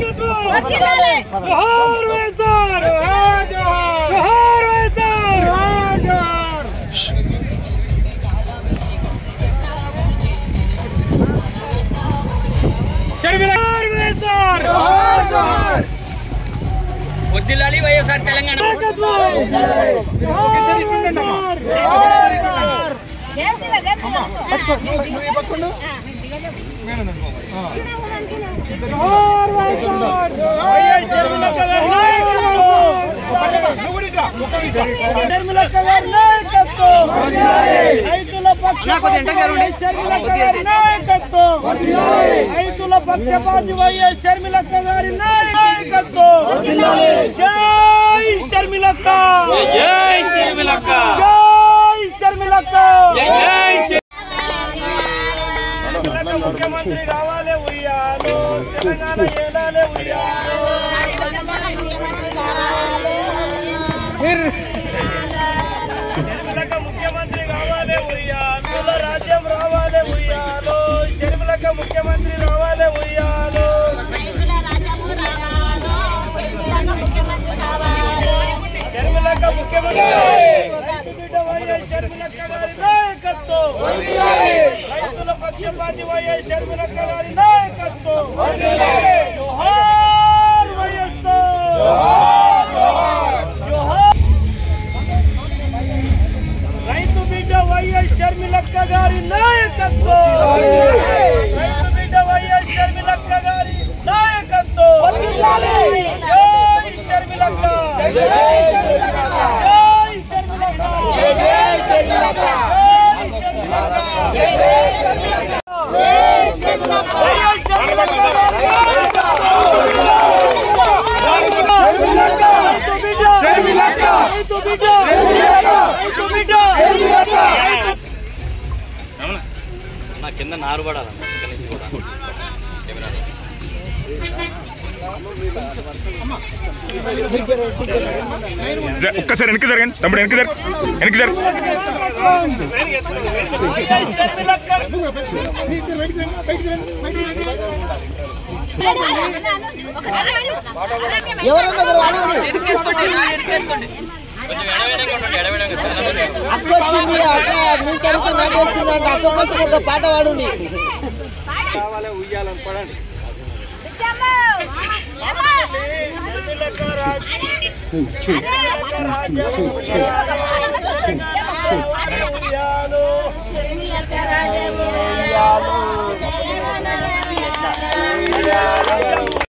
నాయకత్వం వర్ధిల్లాలి. జోహార్ వైఎస్ఆర్ జోహార్ జోహార్ జోహార్ వైఎస్ఆర్ జోహార్ జోహార్ షర్మిల జోహార్ వైఎస్ఆర్ జోహార్ జోహార్ వద్దిల్లాలి వైఎస్ఆర్ తెలంగాణ నాయకత్వం జోహార్ వైఎస్ఆర్ జోహార్ జోహార్ దేవతల దేవతల జోహార్ వైఎస్ఆర్ వైఎస్ షర్మిలక్క గారి నాయకత్వం షర్మిలక్క గారి నాయకత్వం రైతుల పక్షపాతి వైఎస్ షర్మిలక్క గారి నాయకత్వం రైతుల పక్షపాతి వైఎస్ షర్మిలక్క గారి నాయకత్వం జై షర్మిలక్క జై షర్మిలక్క. జై షర్మిలక్క జై తెలంగాణ ముఖ్యమంత్రి కావాలి ఉయ్యాలో తెలంగాణ ఏలాలే ఉయ్యాలో షర్మిలక ముఖ్యమంత్రి కావాలి ఉయ్యాలో రాజ్యం రావాలి ఉయ్యాలో షర్మిలక ముఖ్యమంత్రి రావాలి ఉయ్యాలో షర్మిలక ముఖ్యమంత్రి రైతు బిడ్డ వైఎస్ షర్మిలక్క గారి నాయకత్వం రైతుల పక్షపాతి వైఎస్ షర్మిలక్క గారి నాయకత్వం జోహార్ వైఎస్ఆర్ జోహార్ రైతు బిడ్డ వైఎస్ షర్మిలక్క గారి నాయకత్వం రైతు బిడ్డ వైఎస్ షర్మిలక్క గారి నాయకత్వం జై షర్మిలక్క జై షర్మిలక్క జై షర్మిలక్క జై షర్మిలక్క జై షర్మిలక్క జై షర్మిలక్క వైఎస్ షర్మిలక్క గారి నాయకత్వం షర్మిలక్క రైతు బిడ్డ రైతు బిడ్డ రైతు నా కింద నారు పడాలన్న ఇక్కడి నుంచి కూడా కెమెరాలో జ- ఒక్కసారి వెనక్కి జరగండి తమ్ముడు వెనక్కి జరగ వెనక్కి జరగ వైఎస్ షర్మిలక్క కొంచెం ఎడవేడంగా ఉండండి ఎడవేడంగా చాలా మంది అక్క వచ్చింది అక్క మీకు అడిగితే నాకు వస్తుంది అంటే అక్క కోసం ఒక పాట పాడండి షర్మిలక్క రాజ్యం ఉయ్యాలో రాజము